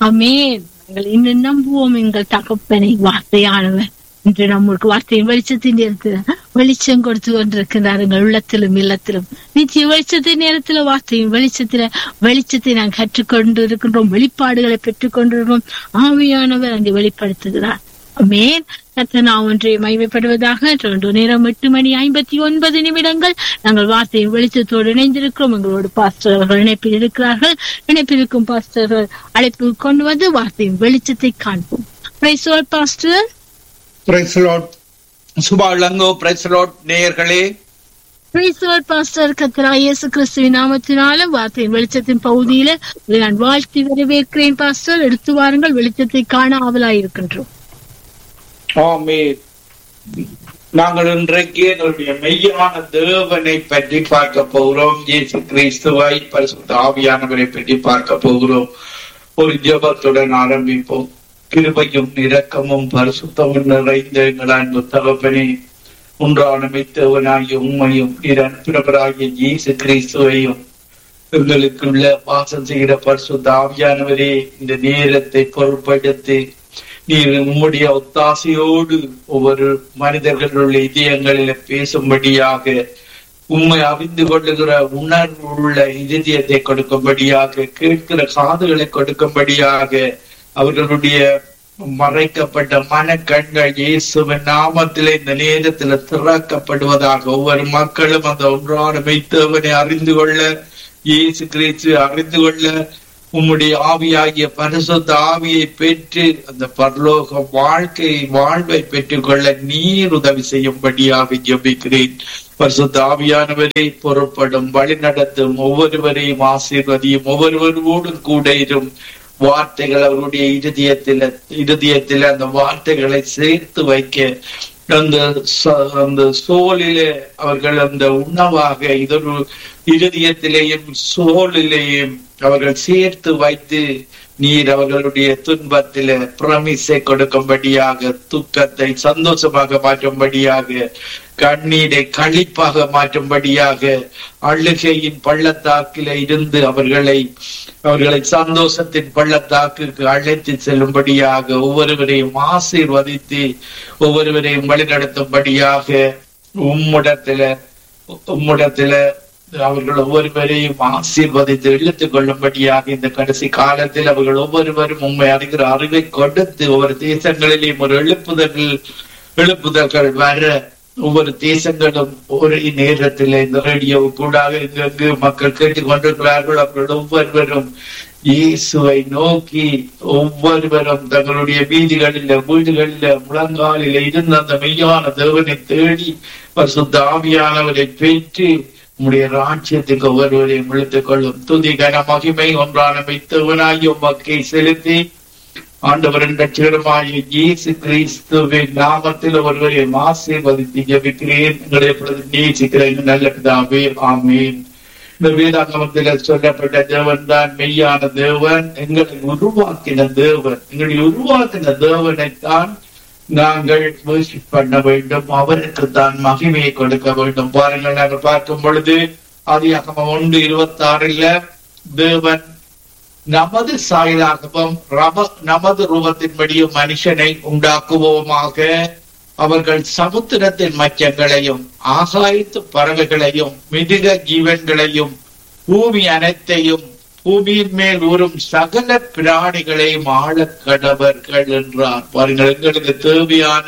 அமேன் நாங்கள் இன்னும் நம்புவோம் எங்கள் தகப்பனை வார்த்தையானவர் இன்று நம்மளுக்கு வார்த்தையின் வெளிச்சத்தின் நேரத்தில் வெளிச்சம் கொடுத்து கொண்டிருக்கிறார் எங்கள் உள்ளத்திலும் இல்லத்திலும் நித்திய வெளிச்சத்தின் நேரத்துல வார்த்தையின் வெளிச்சத்தில வெளிச்சத்தை நாங்கள் கற்றுக்கொண்டு இருக்கின்றோம் வெளிப்பாடுகளை பெற்றுக் கொண்டிருக்கிறோம் ஆவியானவர் அங்கே வெளிப்படுத்துகிறார் மேன் கத்தனா ஒன்றை மைமைப்படுவதாக ரெண்டு நேரம் எட்டு மணி ஐம்பத்தி ஒன்பது நிமிடங்கள் நாங்கள் வார்த்தையின் வெளிச்சத்தோடு இணைந்திருக்கிறோம் எங்களோடு பாஸ்டர் அவர்கள் இணைப்பில் இருக்கிறார்கள் இணைப்பில் இருக்கும் பாஸ்டர்கள் அழைப்பு கொண்டு வந்து வார்த்தையின் வெளிச்சத்தை காண்போம் pastor praise Lord Suba Elango praise Lord நேயர்களே பாஸ்டர் கத்தரா இயேசு கிறிஸ்துவின் நாமத்தினால வார்த்தையின் வெளிச்சத்தின் பகுதியில உங்களை நான் வாழ்த்தி வரவேற்கிறேன் பாஸ்டர் எடுத்து வாருங்கள் வெளிச்சத்தை காண ஆவலாயிருக்கின்றோம் ஆமென் நாங்கள் இன்றைக்கு என்னுடைய மெய்யான தேவனை பற்றி பார்க்க போகிறோம் இயேசு கிறிஸ்துவை பரிசுத்த ஆவியானவரை பற்றி பார்க்க போகிறோம் ஒரு ஜெபத்துடன் ஆரம்பிப்போம் கிருபையும் இரக்கமும் பரிசுத்தமும் நிறைந்த எங்கள் அன்பு தகப்பனே ஒன்றான மெத்தவனாகிய உண்மையும் நிரன்பராகிய இயேசு கிறிஸ்துவையும் எங்களுக்குள்ள வாசம் செய்கிற பரிசுத்த ஆவியானவரே இந்த நேரத்தை பொருட்படுத்தி நீர் உம்முடைய ஒத்தாசையோடு ஒவ்வொரு மனிதர்களுடைய இதயங்களில பேசும்படியாக உண்மை அறிந்து கொள்ளுகிற உணர்வு உள்ள இதயத்தை கொடுக்கும்படியாக கேட்கிற காதுகளை கொடுக்கும்படியாக அவர்களுடைய மறைக்கப்பட்ட மனக்கண்கள் இயேசுவின் நாமத்திலே இந்த நேரத்துல திறக்கப்படுவதாக ஒவ்வொரு மக்களும் அந்த ஒன்றான மெய்த்தவனை அறிந்து கொள்ள இயேசு கிறிஸ்து அறிந்து கொள்ள உம்முடைய ஆவியாகிய பரிசுத்த ஆவியை பெற்று அந்த பரலோக வாழ்க்கை வாழ்வை பெற்றுக்கொள்ள நீர் உதவி செய்யும்படியாக ஜெபிக்கிறேன் பரிசுத்த ஆவியானவரை பொறுப்படும் வழி நடத்தும் ஒவ்வொருவரையும் ஆசீர்வதியும் ஒவ்வொருவரோடும் கூட இரும் வார்த்தைகள் அவருடைய இருதயத்தில இருதயத்தில அந்த வார்த்தைகளை சேர்த்து வைக்க அந்த அந்த சோலிலே அவர்கள் அந்த உணவாக இதொரு இருதயத்திலேயும் சோலிலேயும் அவர்கள் சேர்த்து வைத்து நீர் அவர்களுடைய துன்பத்தில பிரமிசை கொடுக்கும்படியாக துக்கத்தை சந்தோஷமாக மாற்றும்படியாக கண்ணீரை கழிப்பாக மாற்றும்படியாக அழுகையின் பள்ளத்தாக்கில இருந்து அவர்களை அவர்களை சந்தோஷத்தின் பள்ளத்தாக்குக்கு அழைத்து செல்லும்படியாக ஒவ்வொருவரையும் ஆசீர்வதித்து ஒவ்வொருவரையும் வழிநடத்தும்படியாக உம்முடத்துல உம்முடத்துல அவர்கள் ஒவ்வொருவரையும் ஆசீர்வதித்து இழுத்துக் கொள்ளும்படியாக இந்த கடைசி காலத்தில் அவர்கள் ஒவ்வொருவரும் உண்மை அறிகிற அறிவை கொடுத்து ஒவ்வொரு தேசங்களிலேயும் ஒரு எழுப்புதல்கள் எழுப்புதல்கள் வர ஒவ்வொரு தேசங்களும் ஒரே நேரத்தில் இந்த ரேடியோ கூடாக எங்கெங்கு மக்கள் கேட்டுக் கொண்டிருக்கிறார்கள் அவர்கள் ஒவ்வொருவரும் இயேசுவை நோக்கி ஒவ்வொருவரும் தங்களுடைய வீதிகளில வீடுகளில முழங்காலில இருந்த அந்த மெய்யான தேவனை தேடி பசுத்த ஆவியானவரை பெற்று உம்முடைய ராஜ்யத்துக்கு ஒவ்வொருவரையும் இழுத்துக் கொள்ளும் துதி கன மகிமை ஒன்றான மைத்தவனாகி உமக்கை செலுத்தி ஆண்டவரின் ரட்சகரமாகிய இயேசு கிறிஸ்துவின் நாமத்தில் ஒருவரை ஆசீர்வதித்து ஜபிக்கிறேன் எங்களை எப்பொழுது நேசிக்கிறேன் நல்ல பிதாவே ஆமீன் இந்த வேதாகமத்தில் சொல்லப்பட்ட தேவன் தான் மெய்யான தேவன் எங்களை உருவாக்கின தேவன் எங்களை உருவாக்கின தேவனைத்தான் நாங்கள் worship பண்ண வேண்டும் அவருக்கு தான் மகிமையை கொடுக்க வேண்டும் பாருங்கள் நாங்கள் பார்க்கும் பொழுது ஆதியாகமம் ஒன்று இருபத்தி ஆறுல தேவன் நமது சாயலாகவும் ரப நமது ரூபத்தின்படியும் மனுஷனை உண்டாக்குவோமாக அவர்கள் சமுத்திரத்தின் மச்சங்களையும் ஆகாயத்து பறவைகளையும் மிருக ஜீவன்களையும் பூமி அனைத்தையும் பூமியின் மேல் ஊறும் சகல பிராணிகளையும் ஆள கடவர்கள் என்றார் பாருங்கள் எங்களுக்கு தேவையான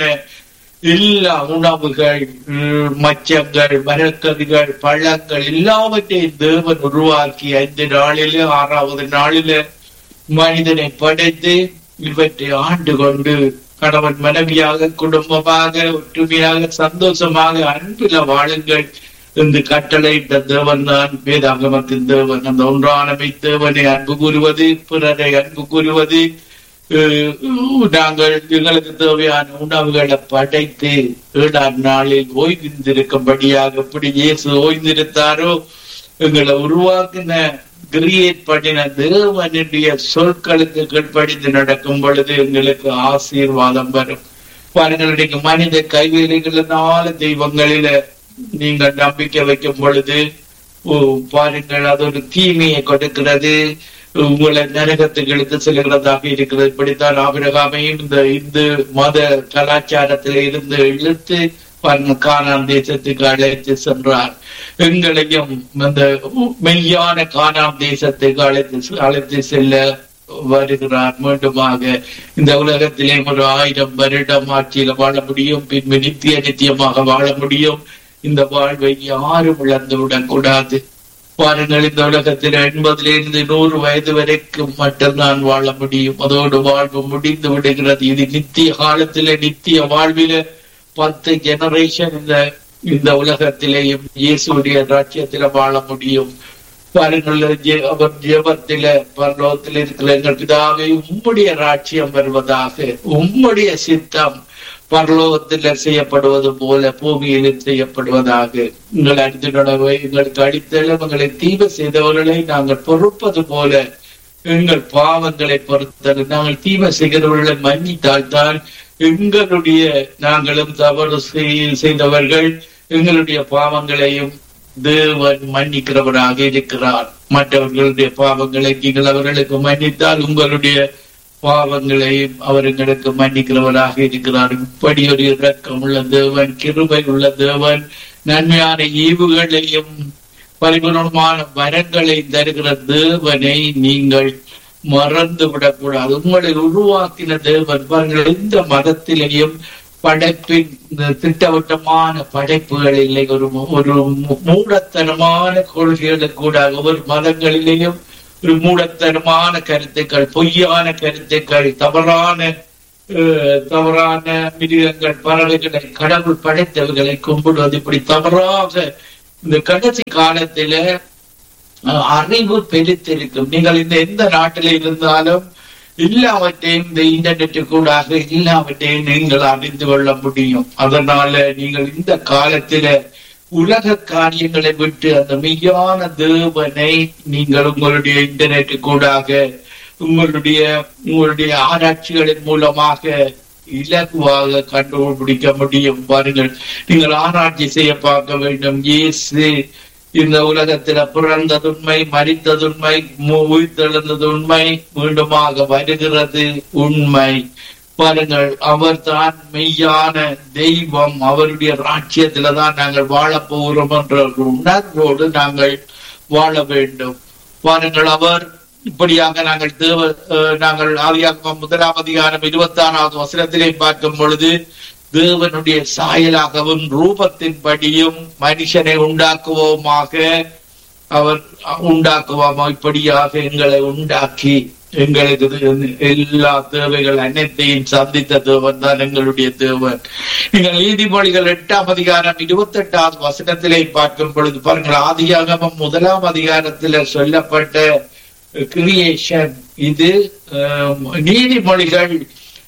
எல்லா உணவுகள் மச்சங்கள் மரக்கறிகள் பழங்கள் எல்லாவற்றையும் தேவன் உருவாக்கி ஐந்து நாளில ஆறாவது நாளில மனிதனை படைத்து இவற்றை ஆண்டு கொண்டு கணவன் மனைவியாக குடும்பமாக ஒற்றுமையாக சந்தோஷமாக அன்பில வாழுங்கள் என்று கட்டளையிட்ட தேவன் தான் வேதாகமத்தின் தேவன் அந்த ஒன்றானமை தேவனை அன்பு கூறுவது பிறரை அன்பு கூறுவது நாங்கள் எங்களுக்கு தேவையான உணவுகளை படைத்து ஏழாம் நாளில் ஓய்ந்திருக்கும்படியாக எப்படி இயேசு ஓய்ந்திருத்தாரோ எங்களை உருவாக்கின கிரியேட் பண்ணின தேவனுடைய சொற்களுக்கு கீழ்ப்படிந்து நடக்கும் பொழுது எங்களுக்கு ஆசீர்வாதம் வரும் பாருங்கள் இன்னைக்கு மனித கைவேலைகளினால தெய்வங்களில நீங்கள் நம்பிக்கை வைக்கும் பொழுது பாருங்கள் அது ஒரு தீமையை கொடுக்கிறது உங்களை நரகத்துக்கு இழுத்து செல்கிறதாக இருக்கிறது இப்படித்தான் ஆபிரகாமையும் இந்த இந்து மத கலாச்சாரத்தில இருந்து இழுத்து கானான் தேசத்துக்கு அழைத்து சென்றார் எங்களையும் இந்த மெய்யான கானான் தேசத்துக்கு அழைத்து அழைத்து செல்ல வருகிறார் மீண்டுமாக இந்த உலகத்திலே ஒரு ஆயிரம் வருடம் ஆட்சியில வாழ முடியும் பின்பு நித்திய நித்தியமாக வாழ முடியும் இந்த வாழ்வை யாரும் இழந்து விடக்கூடாது பாருங்கள் இந்த உலகத்தில் எண்பதிலிருந்து நூறு வயது வரைக்கும் மட்டும்தான் வாழ முடியும் அதோடு வாழ்வு முடிந்து விடுகிறது இது நித்திய காலத்தில நித்திய வாழ்வில பத்து ஜெனரேஷன் இந்த இந்த உலகத்திலேயும் இயேசுடைய ராஜ்யத்தில வாழ முடியும் பாருங்கள் அவர் ஜெபத்தில பரலோகத்தில் இருக்கிற எங்கள் பிதாவை உம்முடைய ராட்சியம் வருவதாக உம்முடைய சித்தம் பரலோகத்தில் செய்யப்படுவது போல பூமியிலும் செய்யப்படுவதாக எங்கள் அடித்துணவை எங்களுக்கு அடித்தளம் எங்களை தீவு செய்தவர்களை நாங்கள் பொறுப்பது போல எங்கள் பாவங்களை பொறுத்தல் நாங்கள் தீமை செய்கிறவர்களை மன்னித்தால் தான் எங்களுடைய நாங்களும் தவறு செய்தவர்கள் எங்களுடைய பாவங்களையும் தேவன் மன்னிக்கிறவராக இருக்கிறார் மற்றவர்களுடைய பாவங்களை நீங்கள் அவர்களுக்கு மன்னித்தால் உங்களுடைய பாவங்களையும் அவர் எங்களுக்கு மன்னிக்கிறவராக இருக்கிறார் இப்படி ஒரு இரக்கம் உள்ள தேவன் கிருபை உள்ள தேவன் நன்மையான ஈவுகளையும் பரிபூர்ணமான வரங்களை தருகிற தேவனை நீங்கள் மறந்து விடக்கூடாது உங்களை உருவாக்கின தேவன் பாருங்கள் எந்த மதத்திலேயும் படைப்பின் திட்டவட்டமான படைப்புகள் இல்லை ஒரு ஒரு மூடத்தனமான கொள்கைகள் கூட ஒவ்வொரு மதங்களிலேயும் ஒரு மூடத்தனமான கருத்துக்கள் பொய்யான கருத்துக்கள் தவறான தவறான மிருகங்கள் பறவைகளை கடவுள் படைத்தவர்களை கும்பிடுவது இப்படி தவறாக இந்த கடைசி காலத்தில அறிவு பெருத்திருக்கும் நீங்கள் இந்த எந்த நாட்டில இருந்தாலும் எல்லாவற்றையும் இந்த இன்டர்நெட்டு கூடாக எல்லாவற்றையும் நீங்கள் அறிந்து கொள்ள முடியும் அதனால நீங்கள் இந்த காலத்தில உலக காரியங்களை விட்டு அந்த மெய்யான தேவனை நீங்கள் உங்களுடைய இன்டர்நெட் கூடாக உங்களுடைய உங்களுடைய ஆராய்ச்சிகளின் மூலமாக இலகுவாக கண்டுபிடிக்க முடியும் பாருங்கள் நீங்கள் ஆராய்ச்சி செய்ய பார்க்க வேண்டும் இயேசு இந்த உலகத்தில பிறந்ததுண்மை மறித்ததுண்மை உயிர்த்தெழுந்தது உண்மை மீண்டுமாக வருகிறது உண்மை பாருங்கள் அவர் தான் மெய்யான தெய்வம் அவருடைய ராட்சியத்துல தான் நாங்கள் வாழப் போகிறோம் என்ற ஒரு உணர்வோடு நாங்கள் வாழ வேண்டும் பாருங்கள் அவர் இப்படியாக நாங்கள் தேவ நாங்கள் ஆதியாகமம் முதலாம் அதிகாரம் இருபத்தி ஆறாவது வசனத்திலே பார்க்கும் பொழுது தேவனுடைய சாயலாகவும் ரூபத்தின்படியும் மனுஷனை உண்டாக்குவோமாக அவர் உண்டாக்குவோமா இப்படியாக எங்களை உண்டாக்கி எங்களுக்கு எல்லா தேவைகள் அனைத்தையும் சந்தித்த தேவன் தான் எங்களுடைய தேவன் நீங்கள் நீதிமொழிகள் எட்டாம் அதிகாரம் இருபத்தி எட்டாவது வசனத்திலே பார்க்கும் பொழுது பாருங்கள் ஆதியாகமம் முதலாம் அதிகாரத்தில் சொல்லப்பட்ட கிரியேஷன் இது நீதிமொழிகள்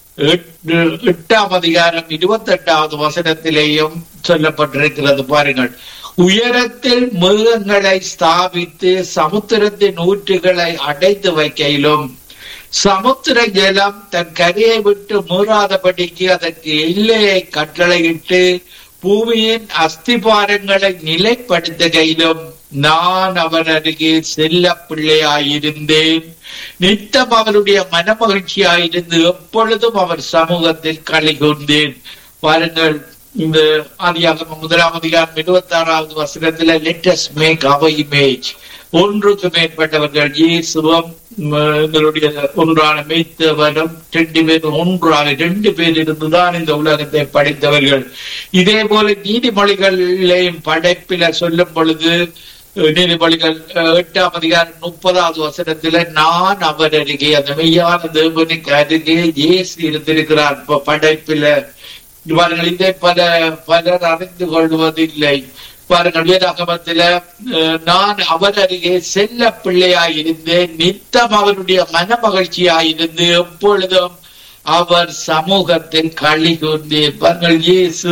எட்டாம் அதிகாரம் இருபத்தி எட்டாவது வசனத்திலேயும் சொல்லப்பட்டிருக்கிறது பாருங்கள் உயரத்தில் மிருகங்களை ஸ்தாபித்து சமுத்திரத்தின் ஊற்றுகளை அடைத்து வைக்கையிலும் சமுத்திர ஜலம் தன் கரையை விட்டு மீறாதபடிக்கு அதற்கு எல்லையை கட்டளையிட்டு பூமியின் அஸ்திபாரங்களை நிலைப்படுத்துகையிலும் நான் அவர் அருகே செல்ல பிள்ளையாயிருந்தேன் நித்தம் அவருடைய மனமகிழ்ச்சியாயிருந்து எப்பொழுதும் அவர் சமூகத்தில் களி கொண்டேன் பாருங்கள் இந்த ஆதியாகம முதலாம் அதிகாரம் இருபத்தி ஆறாவது வசனத்துல லெட்டஸ் மேக் அவர் இமேஜ் ஒன்றுக்கு மேற்பட்டவர்கள் இயேசுவம் எங்களுடைய ஒன்றான மெய்த்தவரும் ரெண்டு பேரும் ஒன்றாக ரெண்டு பேர் இருந்துதான் இந்த உலகத்தை படைத்தவர்கள் இதே போல நீதிமொழிகளிலேயும் படைப்பில சொல்லும் பொழுது நீதிபதிகள் எட்டாம் அதிகாரம் முப்பதாவது வசனத்துல நான் அவர் அருகே அந்த மெய்யான தேவனுக்கு அருகே இயேசு இருந்திருக்கிறார் படைப்பில இவர்கள் இதை பல பலர் அறிந்து கொள்வதில்லை பாருங்கள் வேதாகமத்தில நான் அவர் அருகே செல்ல பிள்ளையாயிருந்து நித்தம் அவருடைய மன மகிழ்ச்சியாயிருந்து எப்பொழுதும் அவர் சமூகத்தில் களி கூர்ந்து பாருங்கள் இயேசு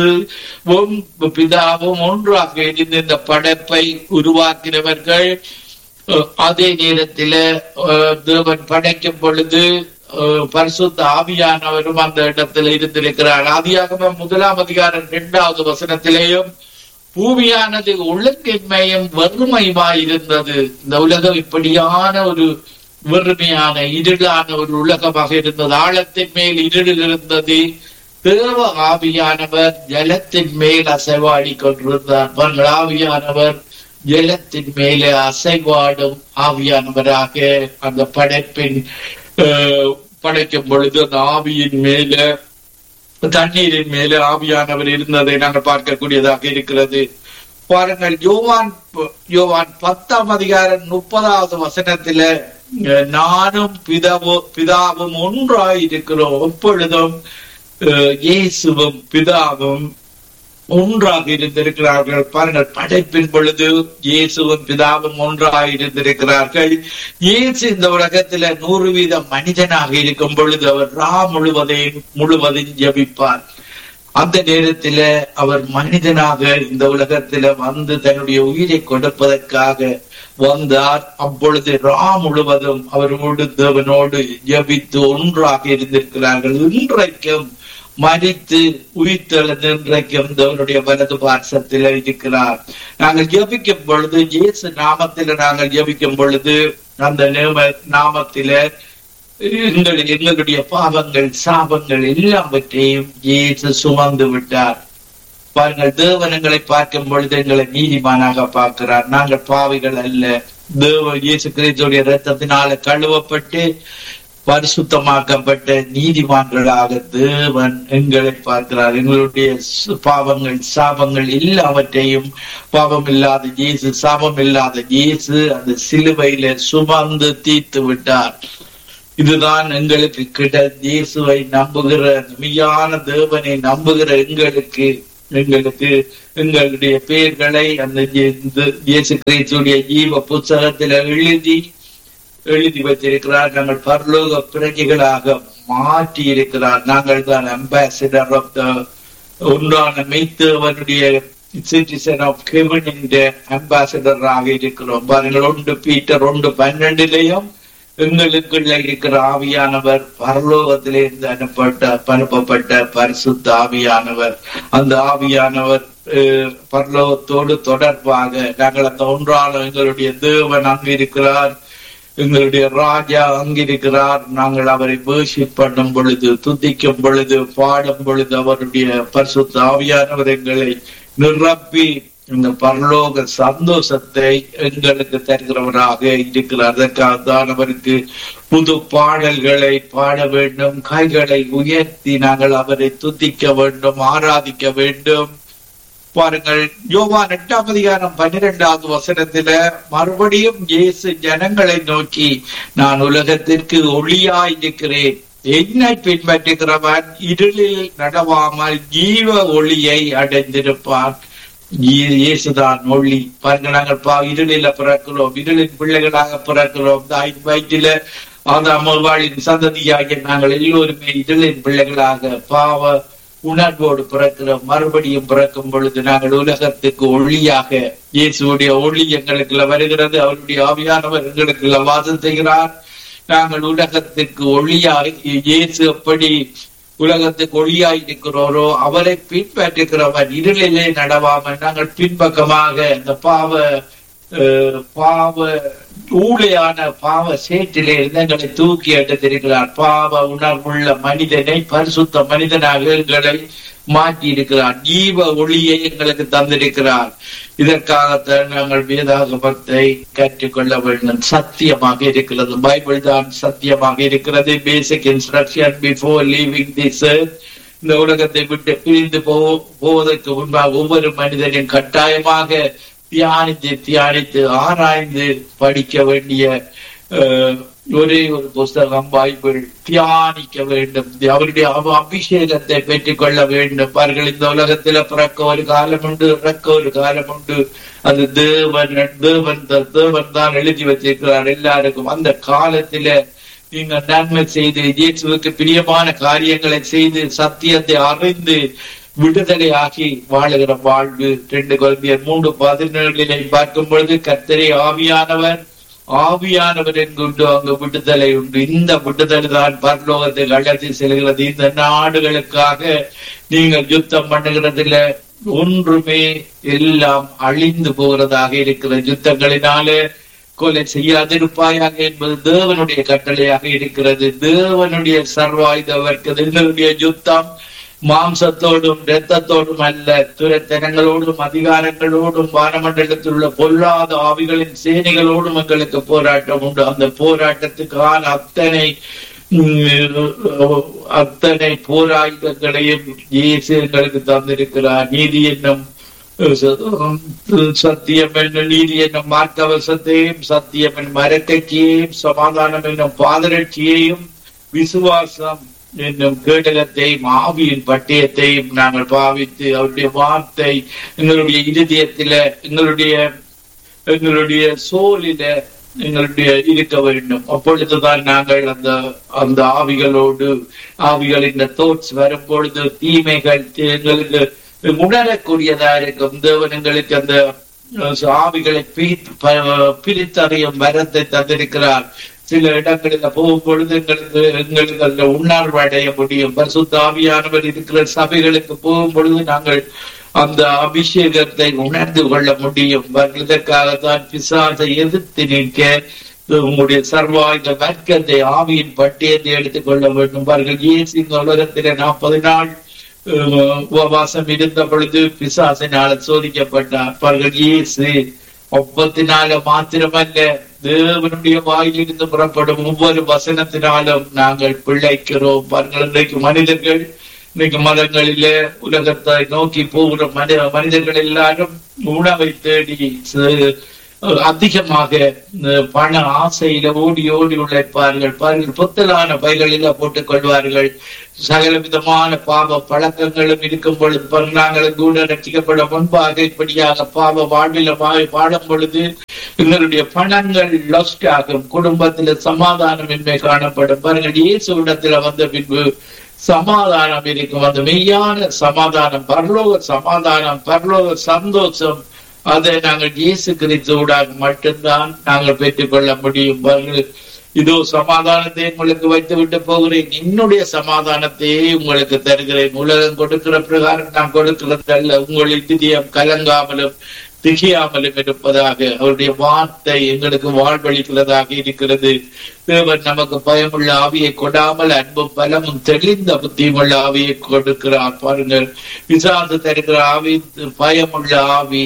பிதாவும் ஒன்றாக இருந்து இந்த படைப்பை உருவாக்கினவர்கள் அதே நேரத்தில் தேவன் படைக்கும் பொழுது பரிசுத்த ஆவியானவரும் அந்த இடத்துல இருந்திருக்கிறார் ஆதியாகம முதலாம் அதிகாரம் இரண்டாவது வசனத்திலேயும் பூமியானது ஒழுங்கின்மையும் வறுமையுமாய் இருந்தது இந்த உலகம் இப்படியான ஒரு வெறுமையான இருளான ஒரு உலகமாக இருந்தது ஆழத்தின் மேல் இருள் இருந்தது தேவ ஆவியானவர் ஜலத்தின் மேல் அசைவாடி கொண்டிருந்தார் பாருங்கள், ஆவியானவர் ஜலத்தின் மேலே அசைவாடும் ஆவியானவராக அந்த படைப்பின் அஹ், படைக்கும் பொழுது அந்த ஆவியின் மேல தண்ணீரின் மேலே ஆவியானவர் இருந்ததை நாங்கள் பார்க்கக்கூடியதாக இருக்கிறது பாருங்கள் யோவான் யோவான் பத்தாம் அதிகாரம் முப்பதாவது வசனத்தில அஹ், நானும் பிதாவோ பிதாவும் ஒன்றாய் இருக்கிறோம் எப்பொழுதும் அஹ், இயேசுவும் பிதாவும் ஒன்றாக இருந்திருக்கிறார்கள் பாருங்கள் படைப்பின் பொழுது இயேசுவும் பிதாவும் ஒன்றாக இருந்திருக்கிறார்கள் இயேசு இந்த உலகத்துல நூறு வீதம் மனிதனாக இருக்கும் பொழுது அவர் ரா முழுவதையும் முழுவதும் ஜபிப்பார் அந்த நேரத்தில அவர் மனிதனாக இந்த உலகத்தில வந்து தன்னுடைய உயிரை கொடுப்பதற்காக வந்தார் அப்பொழுது ரா முழுவதும் அவரோடு தேவனோடு ஜபித்து ஒன்றாக இருந்திருக்கிறார்கள் இன்றைக்கும் மறித்து உயிர்த்தெழுந்து இன்றைக்கும் தேவனுடைய வலது பார்சத்தில் இருக்கிறார் நாங்கள் ஜபிக்கும் பொழுது இயேசு நாமத்தில நாங்கள் ஜபிக்கும் பொழுது அந்த நேம நாமத்தில எங்கள் எங்களுடைய பாவங்கள் சாபங்கள் எல்லாவற்றையும் இயேசு சுமந்து விட்டார் பாருங்கள் தேவனங்களை பார்க்கும் பொழுது எங்களை நீதிமானாக பார்க்கிறார் நாங்கள் பாவிகள் அல்ல தேவ இயேசு கிறிஸ்துடைய ரத்தத்தினால கழுவப்பட்டு பரிசுத்தமாக்கப்பட்ட நீதிமான்களாக தேவன் எங்களை பார்க்கிறார் எங்களுடைய சு- பாவங்கள் சாபங்கள் எல்லாவற்றையும் பாவம் இல்லாத இயேசு சாபம் இல்லாத இயேசு அந்த சிலுவையில சுமந்து தீர்த்து விட்டார் இதுதான் எங்களுக்கு கிட்ட இயேசுவை நம்புகிற மெய்யான தேவனை நம்புகிற எங்களுக்கு எங்களுக்கு எங்களுடைய பெயர்களை அந்த இயே- இயேசு கிறிஸ்துடைய ஜீவ புத்தகத்தில் எழுதி எழுதி வச்சிருக்கிறார் நாங்கள் பரலோக பிரஜைகளாக மாற்றி இருக்கிறார் நாங்கள் தான் அம்பாசிடர் ஆஃப் த ஒன்றான மெய்த்தவனுடைய சிட்டிசன் ஆஃப் ஹெவன் என்ற அம்பாசிடராக இருக்கிறோம் பாருங்கள் ஒன்று பீட்டர் ஒன்று பன்னெண்டிலையும் எங்களுக்குள்ள இருக்கிற ஆவியானவர் பரலோகத்திலிருந்து அனுப்பப்பட்ட அனுப்பப்பட்ட பரிசுத்த ஆவியானவர் அந்த ஆவியானவர் அஹ், பரலோகத்தோடு தொடர்பாக நாங்கள் அந்த ஒன்றான எங்களுடைய தேவன் அங்கு இருக்கிறார் எங்களுடைய ராஜா அங்கிருக்கிறார் நாங்கள் அவரை வேஷிப் பண்ணும் பொழுது துதிக்கும் பொழுது பாடும் பொழுது அவருடைய பரிசுத்த ஆவியானவர் எங்களை நிரப்பி இந்த பரலோக சந்தோஷத்தை எங்களுக்கு தருகிறவராக இருக்கிறார் அதற்காக தான் அவருக்கு புது பாடல்களை பாட வேண்டும் கைகளை உயர்த்தி நாங்கள் அவரை துதிக்க வேண்டும் ஆராதிக்க வேண்டும் பாருங்கள் யோவான் எட்டாம் அதிகாரம் பன்னிரெண்டாவது வசனத்தில மறுபடியும் இயேசு ஜனங்களை நோக்கி நான் உலகத்திற்கு ஒளியாய் இருக்கிறேன் என்னை பின்பற்றுகிறவன் இருளில் நடவாமல் ஜீவ ஒளியை அடைந்திருப்பான் இயே- இயேசுதான் ஒளி பாருங்க நாங்கள் பா இருளில பிறக்கிறோம் இருளின் பிள்ளைகளாக பிறக்கிறோம் தாய் வயிற்றில ஆதாமவாளின் சந்ததியாகிய நாங்கள் எல்லோருமே இருளின் பிள்ளைகளாக பாவ உணர்வோடு பிறக்கிறோம் மறுபடியும் பிறக்கும் பொழுது நாங்கள் உலகத்துக்கு ஒளியாக இயேசுடைய ஒளி எங்களுக்குள்ள வருகிறது அவருடைய ஆவியானவர் எங்களுக்குள்ள வாசம் செய்கிறார் நாங்கள் உலகத்துக்கு ஒளியாய் இயேசு எப்படி உலகத்துக்கு ஒளியாய் இருக்கிறோரோ அவரை பின்பற்றுகிறவன் இருளிலே நடவாமல் நாங்கள் பின்பக்கமாக இந்த பாவ அஹ், பாவ ஊழையான பாவ சேற்றிலே இருந்து எங்களை தூக்கி எடுத்திருக்கிறார் பாவ உணர்வுள்ள மனிதனை பரிசுத்த மனிதனாக எங்களை மாற்றி இருக்கிறார் ஜீவ ஒளியை எங்களுக்கு தந்திருக்கிறார் இதற்காகத்தான் நாங்கள் வேதாகமத்தை கற்றுக்கொள்ள வேண்டும் சத்தியமாக இருக்கிறது பைபிள் தான் சத்தியமாக இருக்கிறது basic instruction before leaving this இந்த உலகத்தை விட்டு பிரிந்து போ போவதற்கு முன்பாக ஒவ்வொரு மனிதனையும் கட்டாயமாக தியானித்து தியானித்து ஆராய்ந்து படிக்க வேண்டிய அஹ், ஒரே ஒரு புஸ்தகம் பைபிள் தியானிக்க வேண்டும் அவருடைய அவ- அபிஷேகத்தை பெற்றுக் கொள்ள வேண்டும் பாருங்கள் இந்த உலகத்துல பிறக்க ஒரு காலம் உண்டு இறக்க ஒரு காலம் உண்டு அது தேவன் தேவன் த- தேவன் தான் எழுதி வச்சிருக்கிறார் எல்லாருக்கும் அந்த காலத்தில நீங்க நன்மை செய்து இயேசுவுக்கு பிரியமான காரியங்களை செய்து சத்தியத்தை அறிந்து விடுதலையாகி வாழுகிற வாழ்வு ரெண்டு குழந்தையர் மூன்று பதினேழிலே பார்க்கும் பொழுது கர்த்தரே ஆவியானவர் ஆவியானவர் என்குண்டு அங்கு விடுதலை உண்டு இந்த விடுதலை தான் பரலோகத்தை அழைத்து செல்கிறது இந்த நாடுகளுக்காக நீங்கள் யுத்தம் பண்ணுகிறதுல ஒன்றுமே எல்லாம் அழிந்து போகிறதாக இருக்கிற யுத்தங்களினாலே கொலை செய்யாதிருப்பாயாக என்பது தேவனுடைய கட்டளையாக இருக்கிறது தேவனுடைய சர்வாயுத வர்க்கது எங்களுடைய யுத்தம் மாம்சத்தோடும் இரத்தத்தோடும் அல்ல துரத்தனங்களோடும் அதிகாரங்களோடும் வானமண்டலத்தில் உள்ள பொல்லாத ஆவிகளின் சேனைகளோடும் எங்களுக்கு போராட்டம் உண்டு அந்த போராட்டத்துக்கான அத்தனை உம், அத்தனை போராயுதங்களையும் இயேசு எங்களுக்கு தந்திருக்கிறார் நீதி என்னும் சத்தியம் என்னும் நீதி என்னும் மார்க்கவசத்தையும் சத்தியம் என்னும் மரக்கட்சியையும் சமாதானம் என்னும் பாதரட்சியையும் விசுவாசம் என்னும் கேடகத்தையும் ஆவியின் பட்டயத்தையும் நாங்கள் பாவித்து அவருடைய வார்த்தை எங்களுடைய இருதயத்தில எங்களுடைய எங்களுடைய சோலில எங்களுடைய இருக்க வேண்டும் அப்பொழுதுதான் நாங்கள் அந்த அந்த ஆவிகளோடு ஆவிகளின் தோட்ஸ் வரும் பொழுது தீமைகள் எங்களுக்கு உணரக்கூடியதா இருக்கும் தேவன் எங்களுக்கு அந்த அஹ், ஆவிகளை பிரித்து ப- பிரித்தறியும் வரத்தை தந்திருக்கிறார் சில இடங்களில் போகும் பொழுது எங்களுக்கு எங்களுக்கு அந்த உணர்வு அடைய முடியும் பரிசுத்த ஆவியானவர் இருக்கிற சபைகளுக்கு போகும் பொழுது நாங்கள் அந்த அபிஷேகத்தை உணர்ந்து கொள்ள முடியும் இதற்காகத்தான் பிசாசை எதிர்த்து நிற்க உங்களுடைய சர்வாயுத வர்க்கத்தை ஆவியின் பட்டியத்தை எடுத்துக் கொள்ள வேண்டும் பாருங்கள் இயேசு இந்த உலகத்திலே நாற்பது நாள் அஹ், உபவாசம் இருந்த பொழுது பிசாசினால் சோதிக்கப்பட்டார் பாருங்கள் இயேசு ஒப்பத்தினால மாத்திரமல்ல தேவனுடைய வாயிலிருந்து புறப்படும் ஒவ்வொரு வசனத்தினாலும் நாங்கள் பிழைக்கிறோம் பாருங்கள் இன்றைக்கு மனிதர்கள் இன்னைக்கு மதங்களில உலகத்தை நோக்கி போகிற மனித மனிதர்கள் எல்லாரும் உணவை தேடி ச- அதிகமாக இந்த பண ஆசையில ஓடி ஓடி உழைப்பார்கள் பாருங்கள் புத்தலான பைகளில போட்டுக் கொள்வார்கள் சகல விதமான பாவ பழக்கங்களும் இருக்கும் பொழுது பாருங்கள், நாங்களும் கூட ரட்சிக்கப்பட முன்பாக இப்படியாக பாவ வாழ்வில வா- வாழும் பொழுது எங்களுடைய பணங்கள் லொஸ்ட் ஆகும் குடும்பத்துல சமாதானமின்மை காணப்படும் பாருங்கள் இயேசு இடத்துல வந்த பின்பு சமாதானம் இருக்கும் அந்த மெய்யான சமாதானம் பரலோக சமாதானம் பரலோக சந்தோஷம் அதை நாங்கள் இயேசு கிறிஸ்துவோடாக மட்டும்தான் நாங்கள் பெற்றுக்கொள்ள முடியும் பாருங்கள் இதோ சமாதானத்தை உங்களுக்கு வைத்து விட்டு போகிறேன் என்னுடைய சமாதானத்தையே உங்களுக்கு தருகிறேன் உலகம் கொடுக்கிற பிரகாரம் நான் கொடுக்கிறது அல்ல உங்கள் இதயம் கலங்காமலும் திகையாமலும் இருப்பதாக அவருடைய வார்த்தை எங்களுக்கு வாழ்வழிக்கிறதாக இருக்கிறது தேவன் நமக்கு பயமுள்ள ஆவியை கொடாமல் அன்பும் பலமும் தெளிந்த புத்தியுமுள்ள ஆவியை கொடுக்கிறார் பாருங்கள் விசாசு தருகிற ஆவி பயமுள்ள ஆவி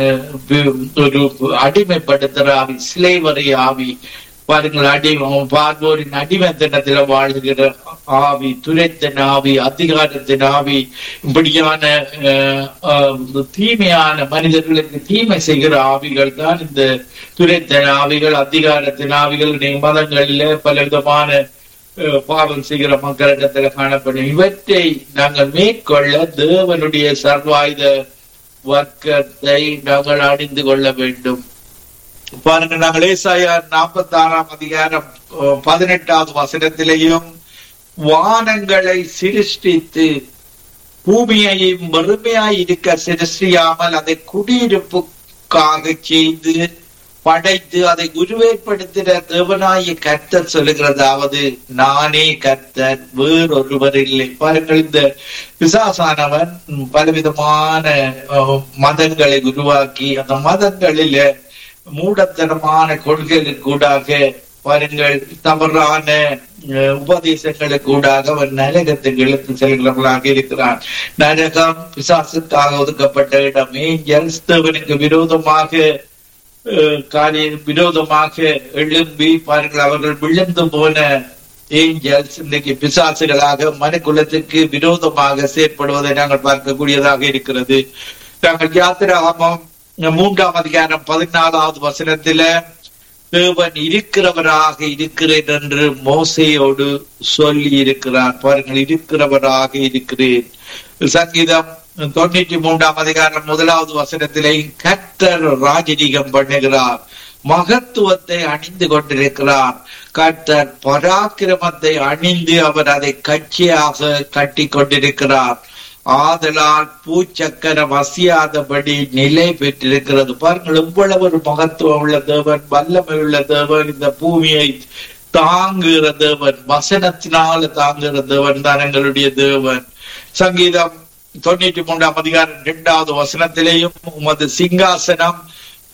அஹ், ஒரு அடிமைப்படுத்துற ஆவி சிலைவரை ஆவி பாருங்கள் அடிமை பார்வோரின் அடிமைத்தனத்துல வாழ்கிற ஆவி துரைத்தன் ஆவி அதிகாரத்தின் ஆவி இப்படியான அஹ், அஹ், தீமையான மனிதர்களுக்கு தீமை செய்கிற ஆவிகள் தான் இந்த துரைத்தன் ஆவிகள் அதிகாரத்தின் ஆவிகள் இன்னைக்கு மதங்களில பல விதமான அஹ், பாவம் செய்கிற மக்களிடத்துல காணப்படும் இவற்றை நாங்கள் மேற்கொள்ள தேவனுடைய சர்வாயுத வர்க்கத்தை நாங்கள் அணிந்து கொள்ள வேண்டும் பாருங்க நாங்கள் ஏசாயா நாற்பத்தி ஆறாம் அதிகாரம் அஹ், பதினெட்டாவது வசனத்திலேயும் வானங்களை சிருஷ்டித்து பூமியையும் வெறுமையாய் இருக்க சிருஷ்டியாமல் அதை குடியிருப்புக்காக செய்து படைத்து அதை உருவேற்படுத்தின தேவனாய கர்த்தர் சொல்லுகிறதாவது நானே கர்த்தர் வேறொருவர் இல்லை பாருங்கள் இந்த பிசாசானவன் பலவிதமான அஹ், மதங்களை உருவாக்கி அந்த மதங்களில மூடத்தனமான கொள்கைகளுக்கு கூடாக பாருங்கள் தவறான அஹ், உபதேசங்களுக்கு கூடாக அவன் நரகத்துக்கு இழுத்து செல்கிறவர்களாக இருக்கிறான் நரகம் பிசாசுக்காக ஒதுக்கப்பட்ட இடம் ஏஞ்சல்ஸ் தேவனுக்கு விரோதமாக அஹ், காரியம் விரோதமாக எழும்பி பாருங்கள் அவர்கள் விழுந்து போன ஏஞ்சல்ஸ் இன்னைக்கு பிசாசுகளாக மனுக்குலத்துக்கு விரோதமாக செயற்படுவதை நாங்கள் பார்க்கக்கூடியதாக இருக்கிறது நாங்கள் யாத்திராகமம் மூன்றாம் அதிகாரம் பதினாலாவது வசனத்தில தேவன் இருக்கிறவராக இருக்கிறேன் என்று மோசையோடு சொல்லி இருக்கிறார் பாருங்கள் இருக்கிறவராக இருக்கிறேன் சங்கீதம் தொண்ணூற்றி மூன்றாம் அதிகாரம் முதலாவது வசனத்திலே கர்த்தர் ராஜரீகம் பண்ணுகிறார் மகத்துவத்தை அணிந்து கொண்டிருக்கிறார் கர்த்தர் பராக்கிரமத்தை அணிந்து அவர் அதை கட்சியாக கட்டி கொண்டிருக்கிறார் ஆதலால் பூச்சக்கரம் அசியாதபடி நிலை பெற்றிருக்கிறது பாருங்கள் இவ்வளவு ஒரு மகத்துவம் உள்ள தேவன் வல்லமை உள்ள தேவன் இந்த பூமியை தாங்குகிற தேவன் வசனத்தினால தாங்குகிற தேவன் தான் எங்களுடைய தேவன் சங்கீதம் தொண்ணூற்றி மூன்றாம் அதிகாரம் இரண்டாவது வசனத்திலேயும் உமது சிங்காசனம்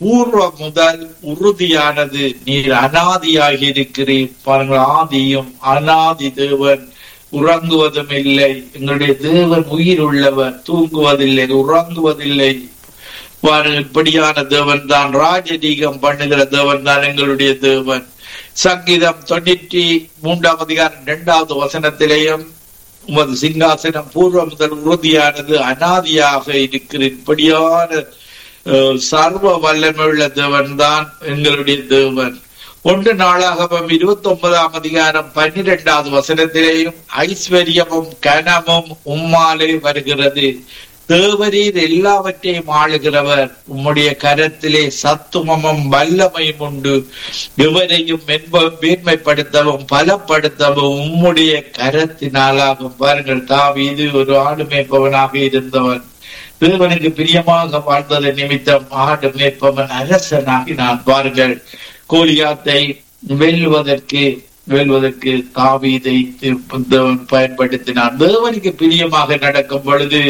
பூர்வ முதல் உறுதியானது நீர் அனாதியாகி இருக்கிறீர் பாருங்கள் ஆதியும் அனாதி தேவன் உறங்குவதும் இல்லை எங்களுடைய தேவன் உயிர் உள்ளவர் தூங்குவதில்லை உறங்குவதில்லை பாருங்கள் இப்படியான தேவன் தான் ராஜதீகம் பண்ணுகிற தேவன் தான் எங்களுடைய தேவன் சங்கீதம் தொண்ணூற்றி மூன்றாம் அதிகாரம் இரண்டாவது வசனத்திலேயும் உமது சிங்காசனம் பூர்வ முதல் உறுதியானது அனாதியாக இருக்கிற இப்படியான அஹ், சர்வ வல்லமையுள்ள தேவன் தான் எங்களுடைய தேவன் ஒன்று நாளாகவும் இருபத்தி ஒன்பதாம் அதிகாரம் பன்னிரெண்டாவது வசனத்திலேயும் ஐஸ்வர்யமும் கனமும் உம்மாலே வருகிறது தேவரீர் எல்லாவற்றையும் ஆளுகிறவர் உம்முடைய கரத்திலே சத்துவமும் வல்லமையும் உண்டு எவரையும் மென்ப மேன்மைப்படுத்தவும் பலப்படுத்தவும் உம்முடைய கரத்தினாலாகும் பாருங்கள் தாவீது ஒரு ஆடு மேய்ப்பவனாக இருந்தவன் தேவனுக்கு பிரியமாக வாழ்ந்தது நிமித்தம் ஆடு மேய்ப்பவன் அரசனாகினான் பாருங்கள் கோலியாத்தை வெல்வதற்கு வெல்வதற்கு தாவீதை தேவன் பயன்படுத்தினான் தேவனுக்கு பிரியமாக நடக்கும் பொழுது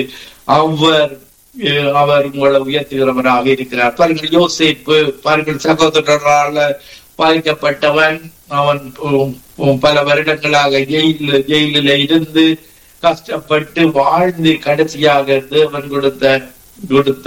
அவர் அஹ், அவர் உங்களை உயர்த்துகிறவராக இருக்கிறார் பாருங்கள் யோசிப்பு பாருங்கள் சகோதரரால பாதிக்கப்பட்டவன் அவன் உம், உம், பல வருடங்களாக ஜெயில ஜெயிலில் இருந்து கஷ்டப்பட்டு வாழ்ந்து கடைசியாக தேவன் கொடுத்த கொடுத்த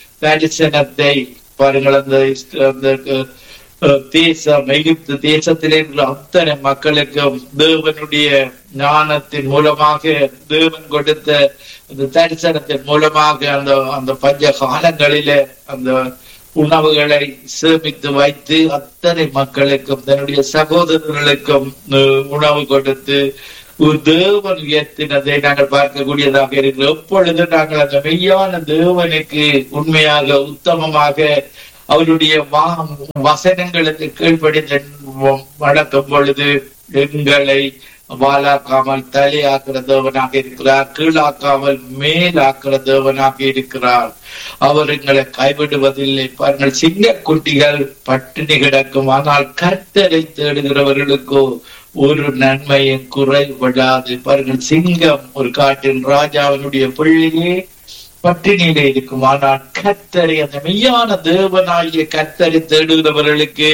தரிசனத்தை பாருங்கள் அந்த இஸ்ர- அந்த அஹ், தேசம் எகிப்து தேசத்திலே உள்ள அத்தனை மக்களுக்கும் தேவனுடைய ஞானத்தின் மூலமாக தேவன் கொடுத்த அந்த தரிசனத்தின் மூலமாக அந்த அந்த பஞ்ச காலங்களிலே அந்த உணவுகளை சேமித்து வைத்து அத்தனை மக்களுக்கும் தன்னுடைய சகோதரர்களுக்கும் அஹ், உணவு கொடுத்து ஒரு தேவன் உயர்த்தினதை நாங்கள் பார்க்கக்கூடியதாக இருக்கிறோம் எப்பொழுது நாங்கள் அந்த மெய்யான தேவனுக்கு உண்மையாக உத்தமமாக அவருடைய வா- வசனங்களுக்கு கீழ்ப்படிந்து வளர்க்கும் பொழுது எங்களை வாலாக்காமல் தலையாக்குற தேவனாக இருக்கிறார் கீழாக்காமல் மேலாக்குற தேவனாக இருக்கிறார் அவர் எங்களை கைவிடுவதில்லை பாருங்கள் சிங்க குட்டிகள் பட்டினி கிடக்கும் ஆனால் கர்த்தரை தேடுகிறவர்களுக்கோ ஒரு நன்மையும் குறைபடாது பாருங்கள் சிங்கம் ஒரு காட்டின் ராஜாவினுடைய பிள்ளையே பட்டினியிலே இருக்கும் ஆனால் கர்த்தரை அந்த மெய்யான தேவனாகிய கர்த்தரை தேடுகிறவர்களுக்கு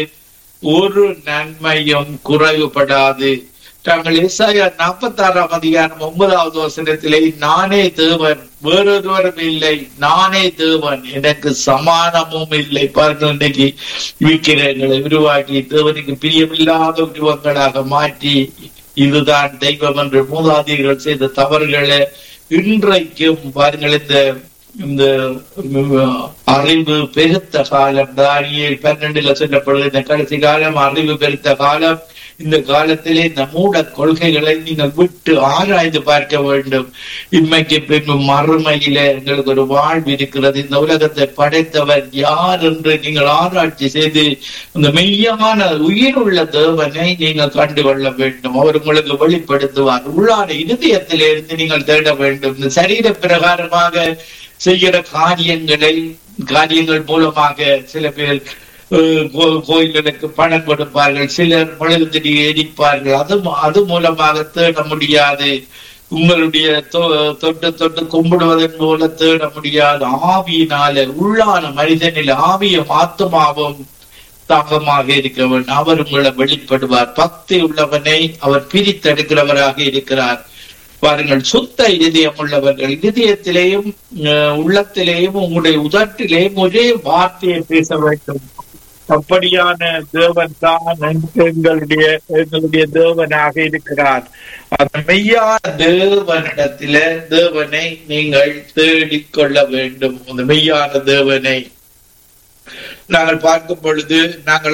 ஒரு நன்மையும் குறைவுபடாது தாங்கள் இசாயா நாற்பத்தி ஆறாம் அதிகாரம் ஒன்பதாவது வசனத்திலே நானே தேவன் வேறொருவரும் இல்லை நானே தேவன் எனக்கு சமானமும் இல்லை பாருங்கள் இன்னைக்கு விக்கிரங்களை உருவாக்கி தேவனுக்கு பிரியமில்லாத உருவங்களாக மாற்றி இதுதான் தெய்வம் என்று மூதாதையர்கள் செய்த தவறுகளை இன்றைக்கும் பாருங்கள் இந்த இந்த அறிவு பெருத்த காலம் தானியல் பன்னெண்டுல சொல்லப்படுது இந்த கடைசி காலம் அறிவு பெருத்த காலம் இந்த காலத்திலே இந்த மூட கொள்கைகளை நீங்கள் விட்டு ஆராய்ந்து பார்க்க வேண்டும் இன்மைக்கு பின்பு மறுமையில எங்களுக்கு ஒரு வாழ்வு இருக்கிறது இந்த உலகத்தை படைத்தவர் யார் என்று நீங்கள் ஆராய்ச்சி செய்து இந்த மெய்யான உயிருள்ள தேவனை நீங்கள் கண்டு கொள்ள வேண்டும் அவர் உங்களுக்கு வெளிப்படுத்துவார் உள்ளான இருதயத்திலே இருந்து நீங்கள் தேட வேண்டும் இந்த சரீர பிரகாரமாக செய்கிற காரியங்களை காரியங்கள் மூலமாக சில பேர் அஹ், கோ- கோயில்களுக்கு பணம் கொடுப்பார்கள் சிலர் மழுதிரி எரிப்பார்கள் அது மு- அது மூலமாக தேட முடியாது உங்களுடைய தொ- தொட்டு தொட்டு கும்பிடுவதன் மூலம் தேட முடியாது ஆவியினால உள்ளான மனிதனில் ஆவியும் ஆத்மாவும் தாகமாக இருக்கவன் அவர் உங்களை வெளிப்படுவார் பக்தி உள்ளவனை அவர் பிரித்தெடுக்கிறவராக இருக்கிறார் பாருங்கள் சுத்த இதயம் உள்ளவர்கள் இதயத்திலேயும் அஹ், உள்ளத்திலேயும் உங்களுடைய உதட்டிலேயும் ஒரே வார்த்தையை பேச வேண்டும் அப்படியான தேவன் தான் எங்களுடைய எங்களுடைய தேவனாக இருக்கிறார் அந்த மெய்யான தேவனிடத்தில தேவனை நீங்கள் தேடிக் கொள்ள வேண்டும் அந்த மெய்யான தேவனை நாங்கள் பார்க்கும் பொழுது நாங்கள்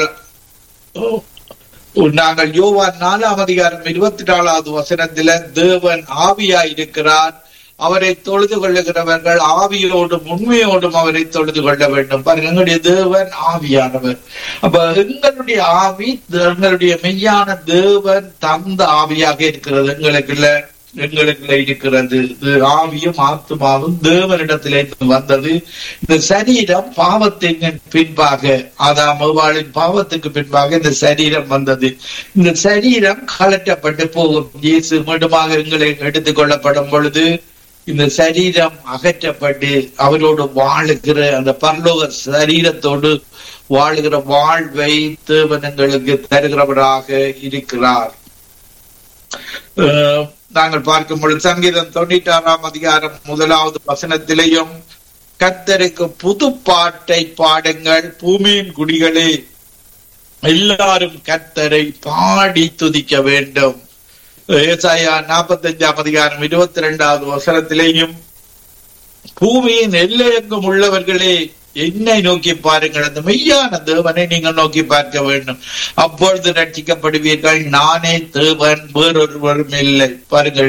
நாங்கள் யோவான் நாலாம் அதிகாரம் இருபத்தி நாலாவது வசனத்தில தேவன் ஆவியாய் இருக்கிறார் அவரை தொழுது கொள்ளுகிறவர்கள் ஆவியோடும் உண்மையோடும் அவரை தொழுது கொள்ள வேண்டும் பாருங்க எங்களுடைய தேவன் ஆவியானவர் அப்ப எங்களுடைய ஆவி எங்களுடைய மெய்யான தேவன் தந்த ஆவியாக இருக்கிறது எங்களுக்குள்ள எங்களுக்குள்ள இருக்கிறது இது ஆவியும் ஆத்மாவும் தேவனிடத்திலே வந்தது இந்த சரீரம் பாவத்தின் பின்பாக அதாம் அவ்வாளின் பாவத்துக்கு பின்பாக இந்த சரீரம் வந்தது இந்த சரீரம் கலட்டப்பட்டு போகும் இயேசு மீண்டுமாக எங்களை எடுத்துக் கொள்ளப்படும் பொழுது இந்த சரீரம் அகற்றப்பட்டு அவரோடு வாழுகிற அந்த பரலோக சரீரத்தோடு வாழுகிற வாழ்வை தேவனங்களுக்கு தருகிறவராக இருக்கிறார் அஹ், நாங்கள் பார்க்கும் பொழுது சங்கீதம் தொண்ணூற்றி ஆறாம் அதிகாரம் முதலாவது வசனத்திலேயும் கர்த்தருக்கு புது பாட்டை பாடுங்கள் பூமியின் குடிகளே எல்லாரும் கர்த்தரை பாடி துதிக்க வேண்டும் ஏசாயா நாற்பத்தஞ்சாம் அதிகாரம் இருபத்தி ரெண்டாவது வசனத்திலேயும் பூமியின் எல்லையெங்கும் உள்ளவர்களே என்னை நோக்கி பாருங்கள் அந்த மெய்யான தேவனை நீங்கள் நோக்கி பார்க்க வேண்டும் அப்பொழுது ரட்சிக்கப்படுவீர்கள் நானே தேவன் வேறொருவரும் இல்லை பாருங்கள்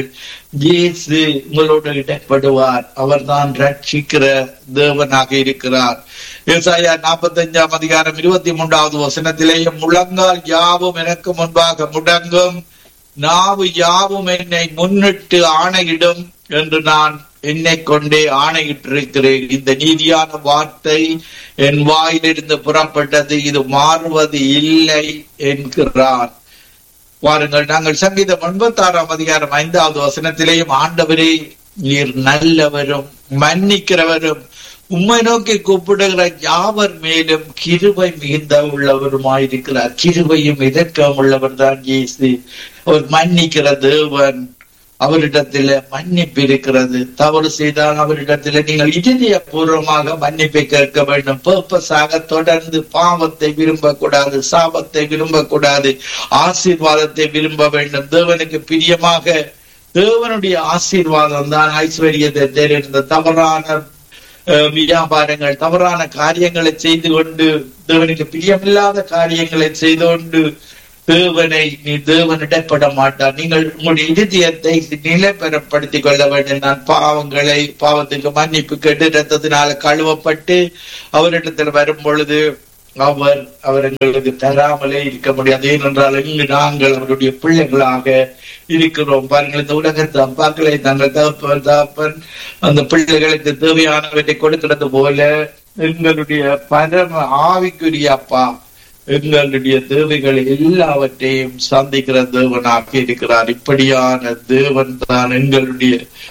இயேசு உங்களோடு இடப்படுவார் அவர்தான் ரட்சிக்கிற தேவனாக இருக்கிறார் ஏசாயா நாற்பத்தஞ்சாம் அதிகாரம் இருபத்தி மூன்றாவது வசனத்திலேயும் முழங்கால் யாவும் எனக்கு முன்பாக முடங்கும் நாவு யாவும் என்னை முன்னிட்டு ஆணையிடும் என்று நான் என்னை கொண்டே ஆணையிட்டிருக்கிறேன் இந்த நீதியான வார்த்தை என் வாயிலிருந்து புறப்பட்டது இது மாறுவது இல்லை என்கிறார் பாருங்கள் நாங்கள் சங்கீதம் ஒன்பத்தி ஆறாம் அதிகாரம் ஐந்தாவது வசனத்திலேயும் ஆண்டவரே நீர் நல்லவரும் மன்னிக்கிறவரும் உம்மை நோக்கி கூப்பிடுகிற யாவர் மேலும் கிருபை மிகுந்த உள்ளவருமாயிருக்கிறார் கிருபையும் இரக்கம் உள்ளவர் தான் இயேசு அவர் மன்னிக்கிற தேவன் அவரிடத்துல மன்னிப்பு இருக்கிறது தவறு செய்தால் அவரிடத்துல நீங்கள் இதய பூர்வமாக மன்னிப்பை கேட்க வேண்டும் பர்பஸாக தொடர்ந்து பாவத்தை விரும்பக்கூடாது சாபத்தை விரும்பக்கூடாது ஆசீர்வாதத்தை விரும்ப வேண்டும் தேவனுக்கு பிரியமாக தேவனுடைய ஆசீர்வாதம் தான் ஐஸ்வர்யத்தை தேர்ந்த தவறான அஹ், வியாபாரங்கள் தவறான காரியங்களை செய்து கொண்டு தேவனுக்கு பிரியமில்லாத காரியங்களை செய்து கொண்டு தேவனை நீ தேவனிடப்பட மாட்டார் நீங்கள் உங்களுடைய இருதயத்தை நிலைப்பெறப்படுத்திக் கொள்ள வேண்டும் நான் பாவங்களை பாவத்துக்கு மன்னிப்பு கேட்டு ரத்தத்தினால கழுவப்பட்டு அவரிடத்தில் வரும் பொழுது அவர் அவர் எங்களுக்கு தராமலே இருக்க முடியாது ஏனென்றால் இங்கு நாங்கள் அவருடைய பிள்ளைகளாக இருக்கிறோம் பாருங்கள் இந்த உலகத்து அப்பாக்களை தங்கள் தகப்பன் தகப்பன் அந்த பிள்ளைகளுக்கு தேவையானவற்றை கொடுக்கிறது போல எங்களுடைய பரம ஆவிக்குரிய அப்பா எங்களுடைய தேவைகள் எல்லாவற்றையும் சந்திக்கிற தேவனாக இருக்கிறார் இப்படியான தேவன் தான் எங்களுடைய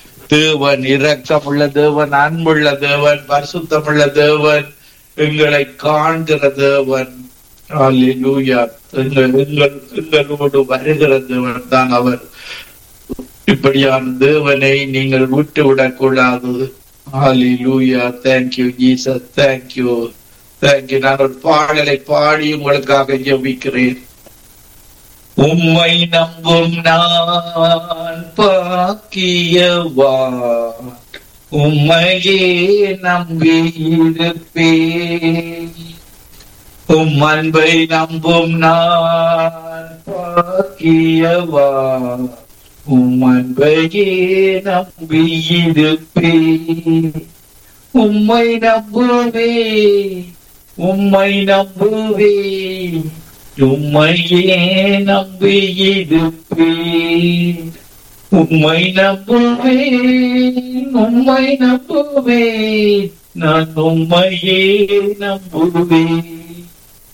தேவன் இரக்கமுள்ள தேவன் அன்புள்ள தேவன் பரிசுத்தமுள்ள தேவன் எங்களை காண்கிற தேவன் அல்லேலூயா எங்கள் எங்கள் எங்களோடு வருகிற தேவன் தான் அவர் இப்படியான தேவனை நீங்கள் விட்டு விடக்கூடாது ஹalleluya thank you jesus thank you thank you நான் ஒரு பாடலை பாடி உங்களுக்காக ஜெபிக்கிறேன் உம்மை நம்பும் நான் பாக்கியவா உம்மையே நம்பி இருப்பேன் உம் அன்பை நம்பும் நான் பாக்கியவா உம் அன்பையே நம்பி இருப்பேன் உம்மை நம்புவே உம்மை நம்புவே உம்மையே நம்பி இருப்பேன் உம்மை நம்புவேன் உம்மை நம்புவேன் நான் உம்மையே நம்புவேன்